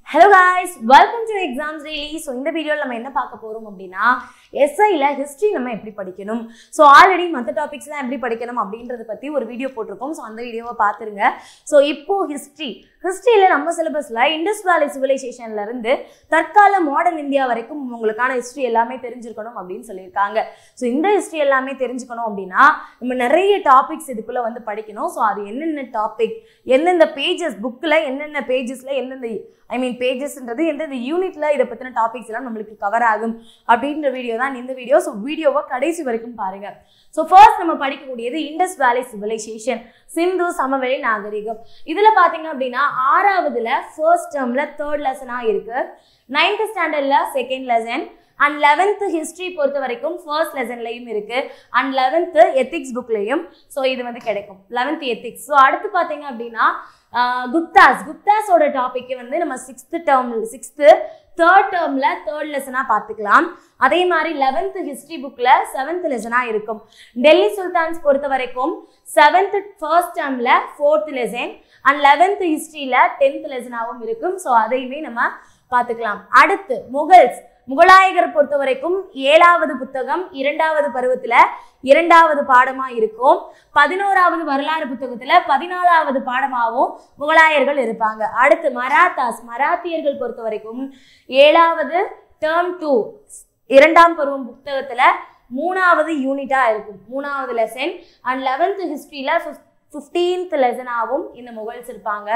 hello guys welcome to exams daily so இந்த வீடியோவில் நம்ம என்ன பார்க்க போகிறோம் அப்படின்னா எஸ்ஐயில் ஹிஸ்ட்ரி நம்ம எப்படி படிக்கணும் ஸோ ஆல்ரெடி மற்ற டாபிக்ஸ்லாம் எப்படி படிக்கணும் அப்படின்றத பற்றி ஒரு வீடியோ போட்டிருக்கோம் ஸோ அந்த வீடியோவை பார்த்துருங்க ஸோ இப்போ ஹிஸ்ட்ரி ஹிஸ்ட்ரியில் நம்ம சிலபஸில் இண்டஸ் வேலி சிவிலைசேஷன்ல இருந்து தற்கால மாடர்ன் இந்தியா வரைக்கும் உங்களுக்கான ஹிஸ்ட்ரி எல்லாமே தெரிஞ்சிருக்கணும் அப்படின்னு சொல்லியிருக்காங்க ஸோ இந்த ஹிஸ்ட்ரி எல்லாமே தெரிஞ்சுக்கணும் அப்படின்னா நம்ம நிறைய டாபிக்ஸ் இதுக்குள்ளே வந்து படிக்கணும் ஸோ அது என்னென்ன டாபிக் எந்தெந்த பேஜஸ் புக்கில் என்னென்ன பேஜஸில் எந்தெந்த ஐ மீன் பேஜஸ்ன்றது எந்தெந்த யூனிட்ல இதை பற்றின டாபிக்ஸ் எல்லாம் நம்மளுக்கு கவர் ஆகும் அப்படின்ற வீடியோ தான் இந்த வீடியோ ஸோ வீடியோவை கடைசி வரைக்கும் பாருங்க ஸோ ஃபர்ஸ்ட் நம்ம படிக்கக்கூடியது இண்டஸ் வேலி சிவிலைசேஷன் சிந்து சமவெளி நாகரிகம் இதில் பார்த்தீங்க அப்படின்னா ஆறாவதுல ஃபர்ஸ்ட் டேர்ம்ல தேர்ட் லெசனாக இருக்கு நைன்த் ஸ்டாண்டர்ட்ல second lesson and eleventh history பொறுத்த வரைக்கும் ஃபர்ஸ்ட் லெசன்லையும் இருக்கு அண்ட் லெவன்த்து எத்திக்ஸ் புக்லையும் ஸோ இது வந்து கிடைக்கும் லெவன்த் எத்திக்ஸ் ஸோ அடுத்து பார்த்தீங்க அப்படின்னா ஆஹ் குப்தாஸ் குப்தாஸோட டாபிக் வந்து நம்ம சிக்ஸ்த்து டேர்ம் சிக்ஸ்த்து தேர்ட் டேர்மில் தேர்ட் லெசனாக பார்த்துக்கலாம் அதே மாதிரி லெவன்த்து ஹிஸ்ட்ரி புக்கில் செவன்த் லெசனாக இருக்கும் டெல்லி சுல்தான்ஸ் பொறுத்த வரைக்கும் செவன்த் ஃபர்ஸ்ட் டேர்மில் ஃபோர்த் லெசன் அண்ட் லெவன்த் ஹிஸ்ட்ரியில் டென்த் லெசனாகவும் இருக்கும் ஸோ அதையுமே நம்ம பார்த்துக்கலாம் அடுத்து முகல்ஸ் முகலாயகர் பொறுத்த வரைக்கும் ஏழாவது புத்தகம் இரண்டாவது பருவத்துல இரண்டாவது பாடமா இருக்கும் பதினோராவது வரலாறு புத்தகத்துல பதினாலாவது பாடமாகவும் முகலாயர்கள் இருப்பாங்க அடுத்து மராத்தாஸ் மராத்தியர்கள் பொறுத்த வரைக்கும் ஏழாவது டேர்ம் டூ இரண்டாம் பருவம் புத்தகத்துல மூணாவது யூனிட்டா இருக்கும் மூணாவது லெசன் அண்ட் லெவன்த் ஹிஸ்டரியில ஃபிஃப்டீன்த் லெசனாகவும் இந்த முகல்ஸ் இருப்பாங்க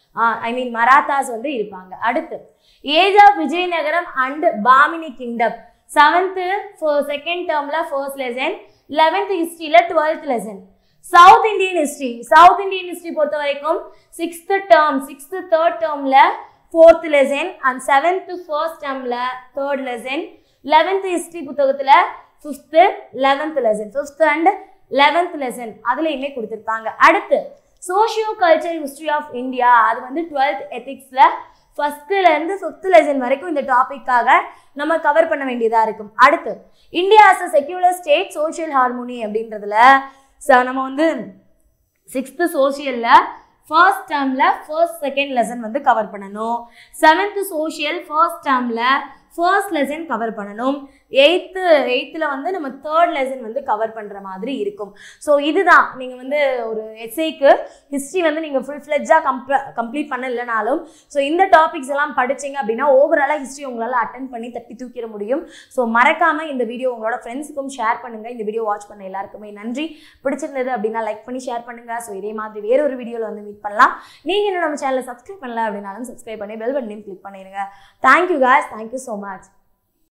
ஐ மீன் மராத்தாஸ் வந்து இருப்பாங்க அடுத்து age of Vijayanagaram and Bahmani kingdom seventh second டேர்ம்ல ஃபர்ஸ்ட் லெசன் லெவன்த் ஹிஸ்டரியில twelfth lesson south Indian history south Indian history பொறுத்த வரைக்கும் சிக்ஸ்த்து டேர்ம் சிக்ஸ்த்து தேர்ட் டேர்ம்ல fourth lesson and seventh first டேர்ம்ல தேர்ட் லெசன் லெவன்த் ஹிஸ்ட்ரி புத்தகத்துல fifth eleventh lesson fifth and eleventh lesson அதுலேயுமே கொடுத்துருப்பாங்க அடுத்து socio culture history of India அது வந்து டுவெல்த் எத்திக்ஸில் ஃபஸ்ட்டுலேருந்து ஃபிஃப்த் லெசன் வரைக்கும் இந்த டாப்பிக்காக நம்ம கவர் பண்ண வேண்டியதாக இருக்கும் அடுத்து India as a secular state social harmony அப்படின்றதுல ச நம்ம வந்து சிக்ஸ்த்து சோஷியலில் ஃபர்ஸ்ட் டேர்மில் ஃபர்ஸ்ட் செகண்ட் லெசன் வந்து கவர் பண்ணணும் செவன்த்து சோஷியல் ஃபர்ஸ்ட் டேர்மில் ஃபர்ஸ்ட் லெசன் கவர் பண்ணணும் எயித்து எயித்தில் வந்து நம்ம தேர்ட் லெசன் வந்து கவர் பண்ணுற மாதிரி இருக்கும் ஸோ இதுதான் நீங்கள் வந்து ஒரு எஸ்ஐக்கு ஹிஸ்ட்ரி வந்து நீங்கள் ஃபுல் ஃப்ளெஜ்ஜாக கம்ப்ள கம்ப்ளீட் பண்ணலைனாலும் ஸோ இந்த டாபிக்ஸ் எல்லாம் படிச்சீங்க அப்படின்னா ஓவராலாக ஹிஸ்ட்ரி உங்களால் அட்டன் பண்ணி தட்டி தூக்கிட முடியும் ஸோ மறக்காமல் இந்த வீடியோ உங்களோட ஃப்ரெண்ட்ஸுக்கும் ஷேர் பண்ணுங்கள் இந்த வீடியோ வாட்ச் பண்ண எல்லாருக்குமே நன்றி பிடிச்சிருந்தது அப்படின்னா லைக் பண்ணி ஷேர் பண்ணுங்கள் ஸோ இதே மாதிரி வேற ஒரு வீடியோவில் வந்து மீட் பண்ணலாம் நீங்கள் இன்னும் நம்ம சேனலை சப்ஸ்கிரைப் பண்ணல அப்படின்னாலும் சப்ஸ்கிரைப் பண்ணி பெல் பட்டனையும் கிளிக் பண்ணிடுங்க thank you guys thank you so much